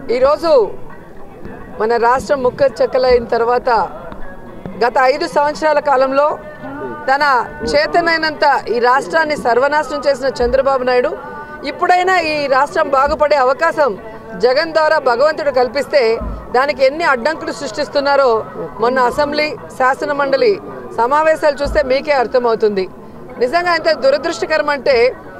ఈరోజు మన రాష్ట్రం ముక్క చెక్కలైన తర్వాత గత ఐదు సంవత్సరాల కాలంలో తన చేతనైనంత ఈ రాష్ట్రాన్ని సర్వనాశనం చేసిన చంద్రబాబు నాయుడు ఇప్పుడైనా ఈ రాష్ట్రం బాగుపడే అవకాశం జగన్ ద్వారా భగవంతుడు కల్పిస్తే దానికి ఎన్ని అడ్డంకులు సృష్టిస్తున్నారో మొన్న అసెంబ్లీ శాసన మండలి సమావేశాలు చూస్తే మీకే అర్థమవుతుంది నిజంగా ఎంత దురదృష్టకరం అంటే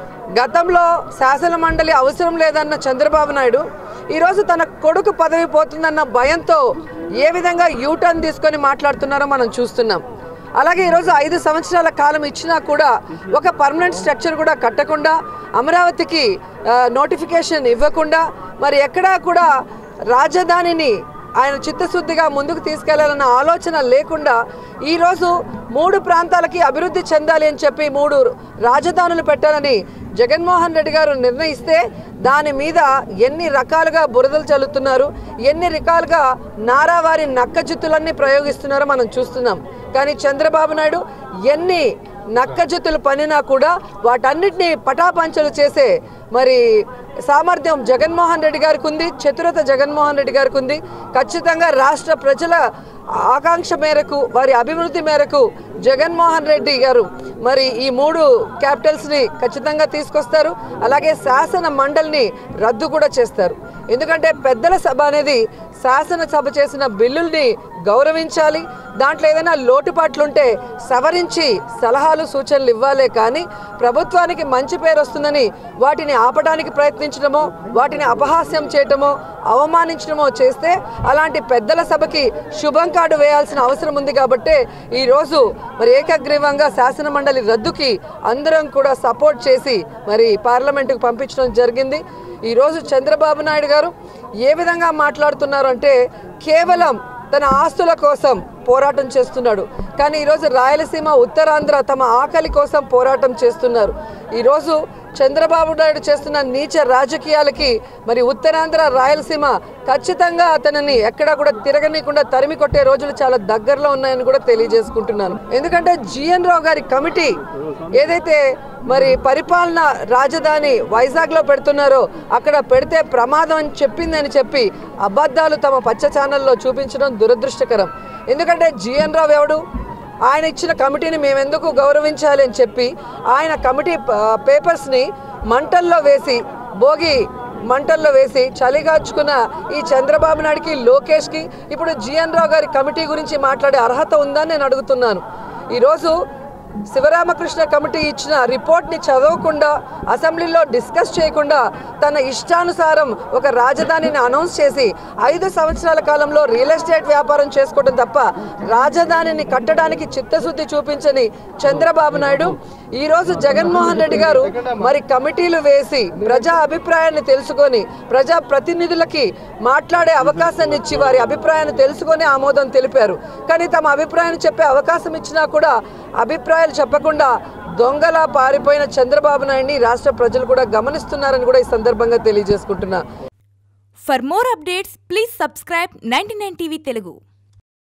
గతంలో శాసన మండలి అవసరం లేదన్న చంద్రబాబు నాయుడు ఈరోజు తన కొడుకు పదవి పోతుందన్న భయంతో ఏ విధంగా యూటర్న్ తీసుకొని మాట్లాడుతున్నారో మనం చూస్తున్నాం అలాగే ఈరోజు ఐదు సంవత్సరాల కాలం ఇచ్చినా కూడా ఒక పర్మనెంట్ స్ట్రక్చర్ కూడా కట్టకుండా అమరావతికి నోటిఫికేషన్ ఇవ్వకుండా మరి ఎక్కడా కూడా రాజధానిని ఆయన చిత్తశుద్ధిగా ముందుకు తీసుకెళ్లాలన్న ఆలోచన లేకుండా ఈరోజు మూడు ప్రాంతాలకి అభివృద్ధి చెందాలి అని చెప్పి మూడు రాజధానులు పెట్టాలని జగన్మోహన్ రెడ్డి గారు నిర్ణయిస్తే దాని మీద ఎన్ని రకాలుగా బురదలు చల్లుతున్నారు ఎన్ని రకాలుగా నారావారి నక్కజిత్తులన్నీ ప్రయోగిస్తున్నారో మనం చూస్తున్నాం కానీ చంద్రబాబు నాయుడు ఎన్ని నక్కజిత్తులు పనినా కూడా వాటన్నిటిని పటాపంచలు చేసే మరి సామర్థ్యం జగన్మోహన్ రెడ్డి గారికి ఉంది చతురత జగన్మోహన్ రెడ్డి గారికి ఉంది ఖచ్చితంగా రాష్ట్ర ప్రజల ఆకాంక్ష మేరకు వారి అభివృద్ధి మేరకు జగన్మోహన్ రెడ్డి గారు మరి ఈ మూడు క్యాపిటల్స్ని ఖచ్చితంగా తీసుకొస్తారు అలాగే శాసన మండలిని రద్దు కూడా చేస్తారు ఎందుకంటే పెద్దల సభ అనేది శాసనసభ చేసిన బిల్లుల్ని గౌరవించాలి దాంట్లో ఏదైనా లోటుపాట్లుంటే సవరించి సలహాలు సూచనలు ఇవ్వాలే కానీ ప్రభుత్వానికి మంచి పేరు వస్తుందని వాటిని ఆపడానికి ప్రయత్నించడమో వాటిని అపహాస్యం చేయటమో అవమానించడమో చేస్తే అలాంటి పెద్దల సభకి శుభం కార్డు వేయాల్సిన అవసరం ఉంది కాబట్టి ఈరోజు మరి ఏకగ్రీవంగా శాసన మండలి రద్దుకి అందరం కూడా సపోర్ట్ చేసి మరి పార్లమెంటుకు పంపించడం జరిగింది ఈరోజు చంద్రబాబు నాయుడు గారు ఏ విధంగా మాట్లాడుతున్నారు అంటే కేవలం తన ఆస్తుల కోసం పోరాటం చేస్తున్నాడు కానీ ఈరోజు రాయలసీమ ఉత్తరాంధ్ర తమ ఆకలి కోసం పోరాటం చేస్తున్నారు ఈరోజు చంద్రబాబు నాయుడు చేస్తున్న నీచ రాజకీయాలకి మరి ఉత్తరాంధ్ర రాయలసీమ ఖచ్చితంగా అతనిని ఎక్కడా కూడా తిరగనీయకుండా తరిమి కొట్టే రోజులు చాలా దగ్గరలో ఉన్నాయని కూడా తెలియజేసుకుంటున్నాను ఎందుకంటే జిఎన్ రావు గారి కమిటీ ఏదైతే మరి పరిపాలన రాజధాని వైజాగ్లో పెడుతున్నారో అక్కడ పెడితే ప్రమాదం అని చెప్పిందని చెప్పి అబద్ధాలు తమ పచ్చ ఛానల్లో చూపించడం దురదృష్టకరం ఎందుకంటే జిఎన్ రావు ఎవడు ఆయన ఇచ్చిన కమిటీని మేము ఎందుకు గౌరవించాలి అని చెప్పి ఆయన కమిటీ ప- పేపర్స్ని మంటల్లో వేసి భోగి మంటల్లో వేసి చలిగాచుకున్న ఈ చంద్రబాబు నాయుడికి లోకేష్కి ఇప్పుడు జిఎన్ రావు గారి కమిటీ గురించి మాట్లాడే అర్హత ఉందని నేను అడుగుతున్నాను ఈరోజు శివరామకృష్ణ కమిటీ ఇచ్చిన రిపోర్ట్ని చదవకుండా అసెంబ్లీలో డిస్కస్ చేయకుండా తన ఇష్టానుసారం ఒక రాజధానిని అనౌన్స్ చేసి ఐదు సంవత్సరాల కాలంలో రియల్ ఎస్టేట్ వ్యాపారం చేసుకోవడం తప్ప రాజధానిని కట్టడానికి చిత్తశుద్ధి చూపించని చంద్రబాబు నాయుడు ఈరోజు జగన్మోహన్ రెడ్డి గారు మరి కమిటీలు వేసి ప్రజా అభిప్రాయాన్ని తెలుసుకొని ప్రజా ప్రతినిధులకి మాట్లాడే అవకాశాన్ని ఇచ్చి వారి అభిప్రాయాన్ని తెలుసుకొని ఆమోదం తెలిపారు కానీ తమ అభిప్రాయాన్ని చెప్పే అవకాశం ఇచ్చినా కూడా అభిప్రాయాలు చెప్పకుండా దొంగలా పారిపోయిన చంద్రబాబు నాయుడిని రాష్ట్ర ప్రజలు కూడా గమనిస్తున్నారని కూడా ఈ సందర్భంగా తెలియజేసుకుంటున్నా For more updates, please subscribe 99 TV Telugu.